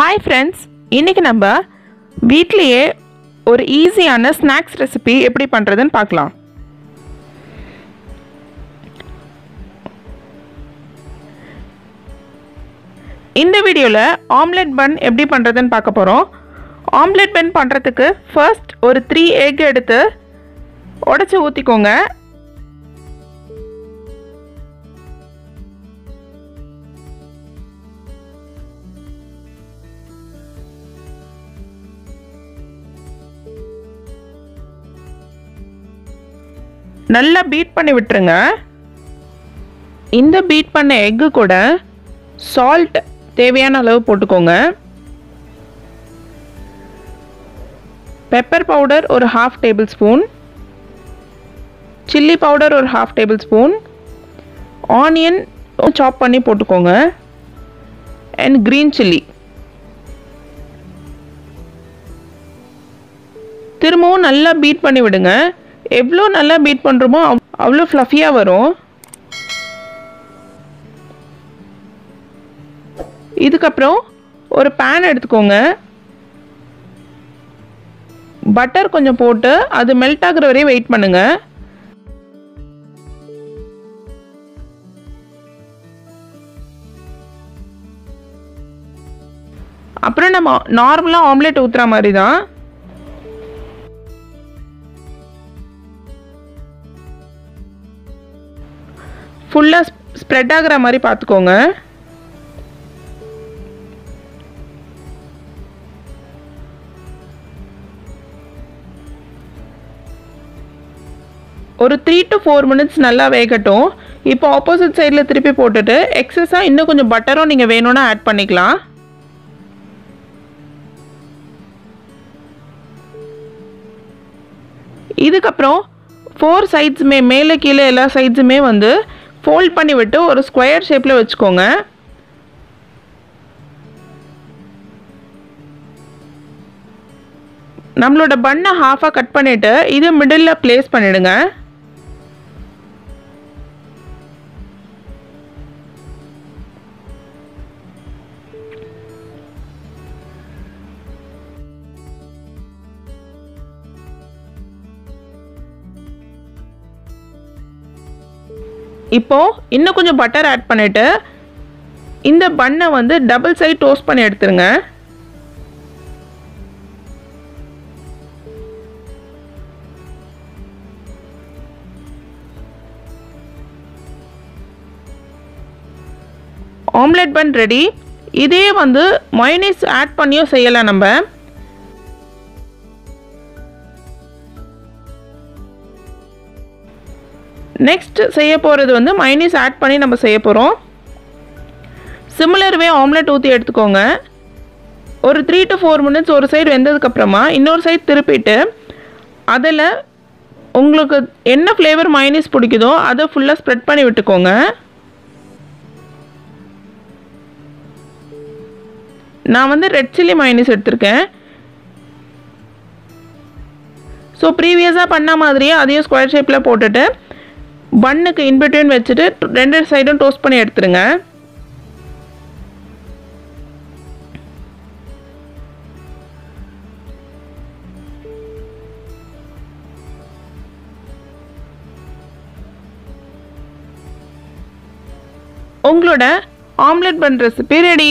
hi friends இன்றைக்கி நம்ம வீட்லேயே ஒரு ஈஸியான ஸ்நாக்ஸ் ரெசிபி எப்படி பண்ணுறதுன்னு பார்க்கலாம் இந்த வீடியோவில் ஆம்லெட் பன் எப்படி பண்ணுறதுன்னு பார்க்க போகிறோம் ஆம்லெட் பன் பண்ணுறதுக்கு ஃபர்ஸ்ட் ஒரு த்ரீ எக் எடுத்து உடச்சி ஊற்றிக்கோங்க நல்லா பீட் பண்ணி விட்டுருங்க இந்த பீட் பண்ண எக்கு கூட சால்ட் தேவையான அளவு போட்டுக்கோங்க பெப்பர் பவுடர் ஒரு half tablespoon chilli powder ஒரு half tablespoon onion chop பண்ணி போட்டுக்கோங்க அண்ட் க்ரீன் சில்லி திரும்பவும் நல்லா பீட் பண்ணி விடுங்க எவ்வளோ நல்லா பீட் பண்ணுறோமோ அவ்வளோ ஃப்ளஃபியாக வரும் இதுக்கப்புறம் ஒரு பேன் எடுத்துக்கோங்க பட்டர் கொஞ்சம் போட்டு அது மெல்ட் ஆகுற வரையும் வெயிட் பண்ணுங்க அப்புறம் நம்ம நார்மலாக ஆம்லெட் ஊற்றுற மாதிரி தான் ஃபுல்லாக ஸ்ப்ரெட் ஆகிற மாதிரி பார்த்துக்கோங்க ஒரு த்ரீ டு ஃபோர் மினிட்ஸ் நல்லா வேகட்டும் இப்போ ஆப்போசிட் சைடில் திருப்பி போட்டுட்டு எக்ஸஸாக இன்னும் கொஞ்சம் பட்டரும் நீங்கள் வேணும்னா ஆட் பண்ணிக்கலாம் இதுக்கப்புறம் ஃபோர் சைட்ஸுமே மேலே கீழே எல்லா சைட்ஸுமே வந்து ஃபோல்ட் பண்ணி விட்டு ஒரு ஸ்கொயர் ஷேப்பில் வச்சுக்கோங்க நம்மளோட பண்ணை ஹாஃபாக கட் பண்ணிவிட்டு இது மிடில் ப்ளேஸ் பண்ணிவிடுங்க இப்போ இன்னும் கொஞ்சம் பட்டர் ஆட் பண்ணிவிட்டு இந்த பண்ணை வந்து டபுள் சைட் டோஸ்ட் பண்ணி எடுத்துருங்க ஆம்லெட் பன் ரெடி இதே வந்து மொயனீஸ் ஆட் பண்ணியும் செய்யலாம் நம்ம நெக்ஸ்ட் செய்ய போகிறது வந்து மைனீஸ் ஆட் பண்ணி நம்ம செய்ய போகிறோம் சிமிலர்வே ஆம்லெட் ஊற்றி எடுத்துக்கோங்க ஒரு த்ரீ டு ஃபோர் மினிட்ஸ் ஒரு சைடு வெந்ததுக்கப்புறமா இன்னொரு சைடு திருப்பிட்டு அதில் உங்களுக்கு என்ன ஃப்ளேவர் மைனீஸ் பிடிக்குதோ அதை ஃபுல்லாக ஸ்ப்ரெட் பண்ணி விட்டுக்கோங்க நான் வந்து ரெட் சில்லி மைனீஸ் எடுத்திருக்கேன் ஸோ ப்ரீவியஸாக பண்ண மாதிரியே அதையும் ஸ்கொயர் ஷேப்பில் போட்டுட்டு பன்னுக்கு இன்பிட்வீன் வச்சுட்டு ரெண்டு சைடும் டோஸ்ட் பண்ணி எடுத்துருங்க உங்களோட ஆம்லெட் பன் ரெசிபி ரெடி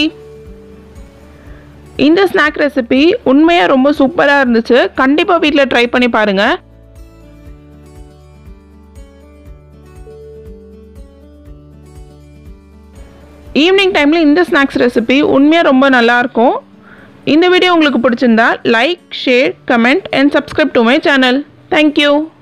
இந்த ஸ்நாக் ரெசிபி உண்மையாக ரொம்ப சூப்பராக இருந்துச்சு கண்டிப்பாக வீட்டில் ட்ரை பண்ணி பாருங்கள் ஈவினிங் டைமில் இந்த ஸ்நாக்ஸ் ரெசிபி உண்மையாக ரொம்ப நல்லாயிருக்கும் இந்த வீடியோ உங்களுக்கு பிடிச்சிருந்தா like share comment and subscribe to my channel thank you